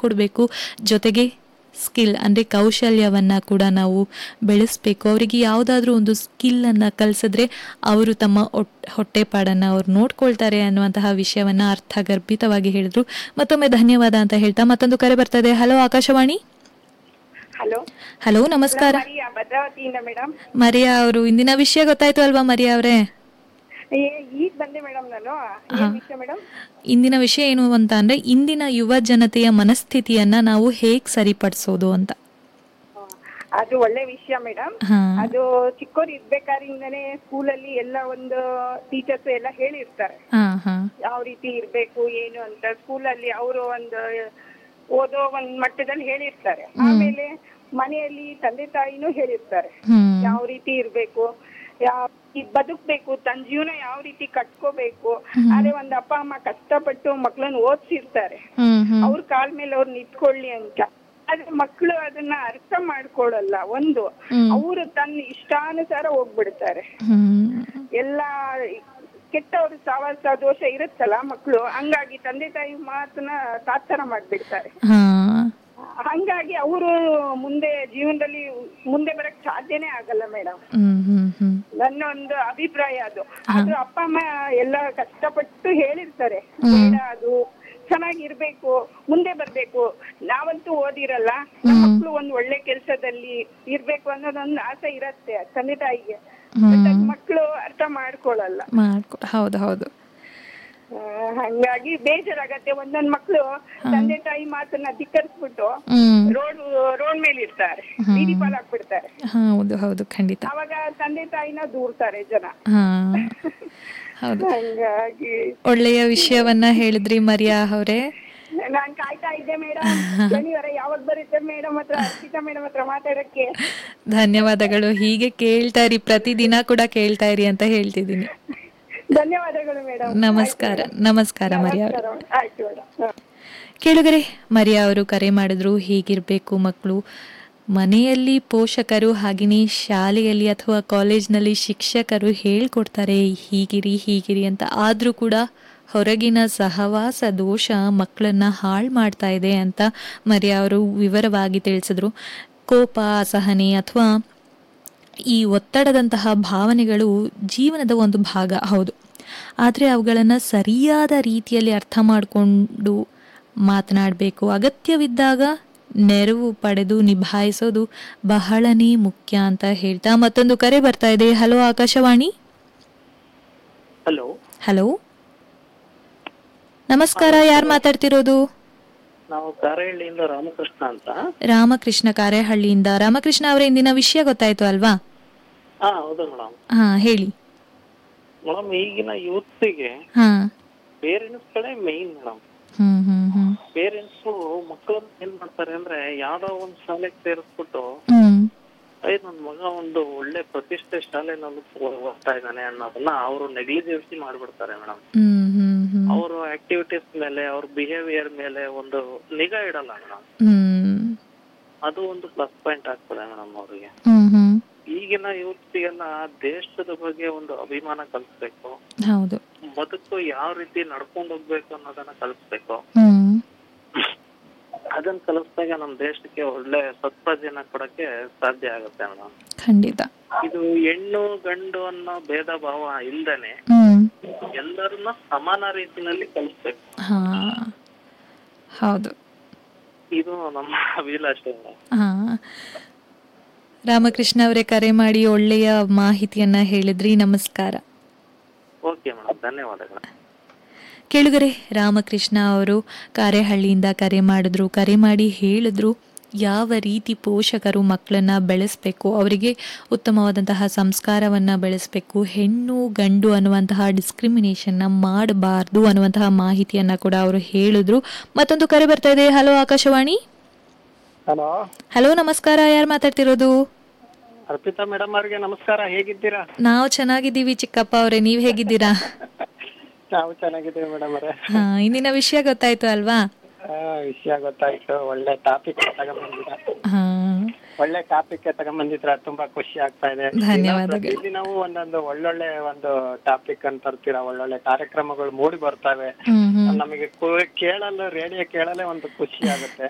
ಕೊಡಬೇಕು ಜೊತೆಗೆ ಸ್ಕಿಲ್ ಅಂದರೆ ಕೌಶಲ್ಯವನ್ನು ಕೂಡ ನಾವು ಬೆಳೆಸಬೇಕು ಅವರಿಗೆ ಯಾವುದಾದ್ರೂ ಒಂದು ಸ್ಕಿಲ್ಲನ್ನು ಕಲಿಸಿದ್ರೆ ಅವರು ತಮ್ಮ ಒಟ್- ಹೊಟ್ಟೆಪಾಡನ್ನು ಅವ್ರು ನೋಡ್ಕೊಳ್ತಾರೆ ಅನ್ನುವಂತಹ ವಿಷಯವನ್ನು ಅರ್ಥಗರ್ಭಿತವಾಗಿ ಹೇಳಿದ್ರು ಮತ್ತೊಮ್ಮೆ ಧನ್ಯವಾದ ಅಂತ ಹೇಳ್ತಾ ಮತ್ತೊಂದು ಕರೆ ಬರ್ತದೆ ಹಲೋ ಆಕಾಶವಾಣಿ ಹಲೋ ಹಲೋ ನಮಸ್ಕಾರ ಮರಿಯಾ ಭದ್ರಾವತಿಯಿಂದ ಮೇಡಮ್ ಮರಿಯಾ ಅವರು ಇಂದಿನ ವಿಷಯ ಗೊತ್ತಾಯ್ತು ಅಲ್ವಾ ಮರಿಯಾ ಅವರೇ ಈಗ ಬಂದೆ ಮೇಡಮ್ ನಾನು ಏನ್ ವಿಷಯ ಮೇಡಮ್ ಇಂದಿನ ವಿಷಯ ಏನು ಅಂತ ಅಂದ್ರೆ ಇಂದಿನ ಯುವ ಜನತೆಯ ಮನಸ್ಥಿತಿಯನ್ನ ನಾವು ಹೇಗ್ ಸರಿಪಡಿಸೋದು ಅಂತ ಅದು ಒಳ್ಳೆ ವಿಷಯ ಮೇಡಮ್ ಹಾ ಅದು ಚಿಕ್ಕವ್ರು ಇರ್ಬೇಕಾದ್ರಿಂದನೇ ಸ್ಕೂಲಲ್ಲಿ ಎಲ್ಲ ಒಂದು ಟೀಚರ್ಸ್ ಎಲ್ಲ ಹೇಳಿರ್ತಾರೆ ಹಾ ಹಾ ಯಾವ ರೀತಿ ಇರ್ಬೇಕು ಏನು ಅಂತ ಸ್ಕೂಲಲ್ಲಿ ಅವರು ಒಂದು ಓದೋ ಒಂದ್ ಮಟ್ಟದಲ್ಲಿ ಹೇಳಿರ್ತಾರೆ ಆಮೇಲೆ ಮನೆಯಲ್ಲಿ ತಂದೆ ತಾಯಿನೂ ಹೇಳಿರ್ತಾರೆ ಹ್ಮ್ ಯಾವ ರೀತಿ ಇರ್ಬೇಕು ಯಾವ ಈ ಬದುಕ್ಬೇಕು ತನ್ನ ಜೀವನ ಯಾವ ರೀತಿ ಕಟ್ಕೋಬೇಕು ಆದ್ರೆ ಒಂದ್ ಅಪ್ಪ ಅಮ್ಮ ಕಷ್ಟಪಟ್ಟು ಮಕ್ಳನ್ನ ಓದ್ಸಿರ್ತಾರೆ ಹ್ಮ್ ಹ್ಮ್ ಅವ್ರ ಕಾಲ್ ಮೇಲೆ ಅವ್ರು ನಿಂತ್ಕೊಳ್ಳಿ ಅಂತ ಆದ್ರೆ ಮಕ್ಕಳು ಅದನ್ನ ಅರ್ಥ ಮಾಡ್ಕೊಳಲ್ಲ ಒಂದು ಹ್ಮ್. ಅವರು ತನ್ನ ಇಷ್ಟಾನುಸಾರ ಹೋಗ್ಬಿಡ್ತಾರೆ ಹ್ಮ್ ಎಲ್ಲ ಕೆಟ್ಟವ್ರ ಸಾವಾಸ ದೋಷ ಇರುತ್ತಲ್ಲ ಮಕ್ಕಳು ಹಂಗಾಗಿ ತಂದೆ ತಾಯಿ ಮಾತನ್ನ ತಾತ್ಸಾರ ಮಾಡ್ಬಿಡ್ತಾರೆ ಹಾ ಹಂಗಾಗಿ ಅವರು ಮುಂದೆ ಜೀವನದಲ್ಲಿ ಮುಂದೆ ಬರಕ್ ಸಾಧ್ಯನೇ ಆಗಲ್ಲ ಮೇಡಮ್ ಹ್ಮ್ ಹ್ಮ್ ಹ್ಮ್ ನನ್ನ ಒಂದು ಅಭಿಪ್ರಾಯ ಅದು ಆದ್ರೂ ಅಪ್ಪ ಅಮ್ಮ ಎಲ್ಲ ಕಷ್ಟಪಟ್ಟು ಹೇಳಿರ್ತಾರೆ ಬೇಡ ಅದು ಚೆನ್ನಾಗಿರ್ಬೇಕು ಮುಂದೆ ಬರ್ಬೇಕು ನಾವಂತೂ ಓದಿರಲ್ಲ ನಮ್ಮ ಮಕ್ಳು ಒಂದ್ ಒಳ್ಳೆ ಕೆಲ್ಸದಲ್ಲಿ ಇರ್ಬೇಕು ಅನ್ನೋದೊಂದು ಆಸೆ ಇರತ್ತೆ ತಂದೆ ತಾಯಿಗೆ ಮಕ್ಕಳು ಅರ್ಥ ಮಾಡ್ಕೊಳಲ್ಲ ಮಾಡ್ಕೊ ಹೌದು ಹೌದು ಆ, ಹಂಗಾಗಿ ಬೇಜಾರಾಗತ್ತೆ ಒಂದೊಂದ್ ಮಕ್ಳು ತಂದೆ ತಾಯಿ ಮಾತನ್ನ ಧಿಕ್ಕರಿಸ್ಬಿಟ್ಟು ಹ್ಮ್ ರೋಡ್ ರೋಡ್ ಮೇಲೆ ಇರ್ತಾರೆ ಬೀದಿ ಪಾಲಾಗ್ಬಿಡ್ತಾರೆ ಹೌದು ಹೌದು ಖಂಡಿತ ಅವಾಗ ತಂದೆ ತಾಯಿನ ದೂರ್ತಾರೆ ಜನ ಹಾ ಹೌದು ಹಂಗಾಗಿ ಒಳ್ಳೆಯ ವಿಷಯವನ್ನ ಹೇಳಿದ್ರಿ ಮರಿಯಾ ಅವರೇ ನಾನ್ ಕಾಯ್ತಾ ಇದ್ದೆ ಮೇಡಮ್ ಶನಿವಾರ ಯಾವಾಗ ಬರುತ್ತೆ ಮೇಡಮ್ ಹತ್ರ ಅರ್ಪಿತಾ ಮೇಡಮ್ ಹತ್ರ ಮಾತಾಡಕ್ಕೆ ಧನ್ಯವಾದಗಳು ಹೀಗೆ ಕೇಳ್ತಾ ಇರಿ ಪ್ರತಿದಿನ ಕೂಡ ಕೇಳ್ತಾ ಇರಿ ಅಂತ ಹೇಳ್ತಿದ್ದೀನಿ ಧನ್ಯವಾದಗಳು ಮೇಡಮ್ ನಮಸ್ಕಾರ ನಮಸ್ಕಾರ ಮರಿಯಾ ಅವರೇ ಆಯ್ತು ಮೇಡಮ್ ಕೇಳುಗರೆ ಮರಿಯಾ ಅವರು ಕರೆ ಮಾಡಿದ್ರು ಹೀಗಿರಬೇಕು ಮಕ್ಕಳು ಮನೆಯಲ್ಲಿ ಪೋಷಕರು ಹಾಗೆಯೇ ಶಾಲೆಯಲ್ಲಿ ಅಥವಾ ಕಾಲೇಜ್ನಲ್ಲಿ ಶಿಕ್ಷಕರು ಹೇಳ್ಕೊಡ್ತಾರೆ ಹೀಗಿರಿ ಹೀಗಿರಿ ಅಂತ ಆದರೂ ಕೂಡ ಹೊರಗಿನ ಸಹವಾಸ ದೋಷ ಮಕ್ಕಳನ್ನ ಹಾಳು ಮಾಡ್ತಾ ಇದೆ ಅಂತ ಮರಿಯಾ ಅವರು ವಿವರವಾಗಿ ತಿಳಿಸಿದ್ರು ಕೋಪ ಅಸಹನೆ ಅಥವಾ ಈ ಒತ್ತಡದಂತಹ ಭಾವನೆಗಳು ಜೀವನದ ಒಂದು ಭಾಗ ಹೌದು ಆದರೆ ಅವುಗಳನ್ನು ಸರಿಯಾದ ರೀತಿಯಲ್ಲಿ ಅರ್ಥ ಮಾಡಿಕೊಂಡು ಮಾತನಾಡಬೇಕು ಅಗತ್ಯವಿದ್ದಾಗ ನೆರವು ಪಡೆದು ನಿಭಾಯಿಸೋದು ಬಹಳನೇ ಮುಖ್ಯ ಅಂತ ಹೇಳ್ತಾ ಮತ್ತೊಂದು ಕರೆ ಬರ್ತಾ ಇದೆ ಹಲೋ ಆಕಾಶವಾಣಿ ಹಲೋ ಹಲೋ ನಮಸ್ಕಾರ ಯಾರು ಮಾತಾಡ್ತಿರೋದು ನಾವು ಕಾರಹಳ್ಳಿಯಿಂದ ರಾಮಕೃಷ್ಣ ಅಂತ ರಾಮಕೃಷ್ಣ ಕಾರೆಹಳ್ಳಿಯಿಂದ ರಾಮಕೃಷ್ಣ ಅವರ ಇಂದಿನ ವಿಷಯ ಗೊತ್ತಾಯ್ತು ಅಲ್ವಾ ಹಾ ಹೌದು ಮೇಡಮ್ ಹಾ ಹೇಳಿ ಮೇಡಮ್ ಈಗಿನ ಯೂತ್ಗೆ ಹಾ ಪೇರೆಂಟ್ಸ್ ಕಡೆ main madam hmm hmm hmm parents ಮಕ್ಕಳನ್ನ ಏನ್ ಮಾಡ್ತಾರೆ ಅಂದ್ರೆ ಯಾವ್ದೋ ಒಂದ್ ಶಾಲೆಗೆ ಸೇರಿಸ್ಬಿಟ್ಟು ಹ್ಮ್ ಐ ನನ್ ಮಗ ಒಂದು ಒಳ್ಳೆ ಪ್ರತಿಷ್ಠೆ ಶಾಲೆನಲ್ಲಿ ಓದ್ತಾ ಇದ್ದಾನೆ ಅನ್ನೋದನ್ನ ಅವರು ನೆಗ್ಲಿಜೆನ್ಸಿ ಮಾಡ್ಬಿಡ್ತಾರೆ ಮೇಡಮ್ ಹ್ಮ್ ಹ್ಮ್ ಹ್ಮ್ ಅವರು ಆಕ್ಟಿವಿಟೀಸ್ ಮೇಲೆ ಅವ್ರ ಬಿಹೇವಿಯರ್ ಮೇಲೆ ಒಂದು ನಿಗಾ ಇಡಲ್ಲ ಮೇಡಮ್ ಹ್ಮ್ ಅದು ಒಂದು ಪ್ಲಸ್ ಪಾಯಿಂಟ್ ಆಗ್ತದೆ ಮೇಡಮ್ ಅವ್ರಿಗೆ ಹ್ಮ್ ಹ್ಮ್ ಈಗಿನ ಯೂತ್ಗೆಲ್ಲ ದೇಶದ ಬಗ್ಗೆ ಒಂದು ಅಭಿಮಾನ ಕಲಿಸ್ಬೇಕು ಹೌದು ಬದುಕು ಯಾವ ರೀತಿ ನಡ್ಕೊಂಡು ಹೋಗ್ಬೇಕು ಅನ್ನೋದನ್ನ ಕಲಿಸ್ಬೇಕು ಹ್ಮ್ ಅದನ್ನ ಕಲಿಸ್ದಾಗ ನಮ್ ದೇಶಕ್ಕೆ ಒಳ್ಳೆ ಸತ್ಪ್ರಜೆನ ಕೊಡಕ್ಕೆ ಸಾಧ್ಯ ಆಗುತ್ತೆ ಮೇಡಮ್ ಖಂಡಿತ ಇದು ಹೆಣ್ಣು ಗಂಡು ಅನ್ನೋ ಭೇದ ಭಾವ ಇಲ್ದೇನೆ ಹ್ಮ್ ಎಲ್ಲರನ್ನ ಸಮಾನ ರೀತಿನಲ್ಲಿ ಕಲಿಸ್ಬೇಕು ಹಾ ಹೌದು ಇದು ನಮ್ಮ ಅಭಿಲಾಷೆ ಮೇಡಮ್ ಹಾ ರಾಮಕೃಷ್ಣ ಅವರೇ ಕರೆ ಮಾಡಿ ಒಳ್ಳೆಯ ಮಾಹಿತಿಯನ್ನ ಹೇಳಿದ್ರಿ ನಮಸ್ಕಾರ ಓಕೆ ಮೇಡಮ್ ಧನ್ಯವಾದಗಳು ಕೇಳುಗರೆ ರಾಮಕೃಷ್ಣ ಅವರು ಕಾರೆಹಳ್ಳಿಯಿಂದ ಕರೆ ಮಾಡಿದ್ರು ಕರೆ ಮಾಡಿ ಹೇಳಿದ್ರು ಯಾವ ರೀತಿ ಪೋಷಕರು ಮಕ್ಕಳನ್ನ ಬೆಳೆಸಬೇಕು ಅವರಿಗೆ ಉತ್ತಮವಾದಂತಹ ಸಂಸ್ಕಾರವನ್ನು ಬೆಳೆಸಬೇಕು ಹೆಣ್ಣು ಗಂಡು ಅನ್ನುವಂತಹ ಡಿಸ್ಕ್ರಿಮಿನೇಷನ್ನ ಮಾಡಬಾರ್ದು ಅನ್ನುವಂತಹ ಮಾಹಿತಿಯನ್ನು ಕೂಡ ಅವರು ಹೇಳಿದ್ರು ಮತ್ತೊಂದು ಕರೆ ಬರ್ತಾ ಇದೆ ಹಲೋ ಆಕಾಶವಾಣಿ ಹಲೋ ಹಲೋ ನಮಸ್ಕಾರ ಯಾರು ಮಾತಾಡ್ತಿರೋದು ಅರ್ಪಿತಾ ಮೇಡಮ್ ಅವ್ರಿಗೆ ನಮಸ್ಕಾರ ಹೇಗಿದ್ದೀರಾ ನಾವು ಚೆನ್ನಾಗಿದ್ದೀವಿ ಚಿಕ್ಕಪ್ಪ ಅವರೇ ನೀವು ಹೇಗಿದ್ದೀರಾ ನಾವು ಚೆನ್ನಾಗಿದ್ದೀವಿ ಮೇಡಮ್ ಅವರೇ ಹಾ ಇಂದಿನ ವಿಷಯ ಗೊತ್ತಾಯ್ತು ಅಲ್ವಾ ಆ, ವಿಷಯ ಗೊತ್ತಾಯ್ತು ಒಳ್ಳೆ ಟಾಪಿಕ್ ತಗೊಂಡ್ಬಂದಿರ ಹಾ ಒಳ್ಳೆ ಟಾಪಿಕ್ ತಗೊಂಡ್ಬಂದಿದ್ರ ತುಂಬಾ ಖುಷಿ ಆಗ್ತಾ ಇದೆ ಧನ್ಯವಾದಗಳು. ನಾವು ಒಂದೊಂದು ಒಳ್ಳೊಳ್ಳೆ ಒಂದು ಟಾಪಿಕ್ ಅಂತ ತರ್ತೀರಾ ಒಳ್ಳೊಳ್ಳೆ ಕಾರ್ಯಕ್ರಮಗಳು ಮೂಡಿ ಬರ್ತವೆ ಹ್ಮ್ ಹ್ಮ್ ನಮಗೆ ಕು- ಕೇಳಲು ರೇಡಿಯೋ ಕೇಳಲೇ ಒಂದು ಖುಷಿ ಆಗುತ್ತೆ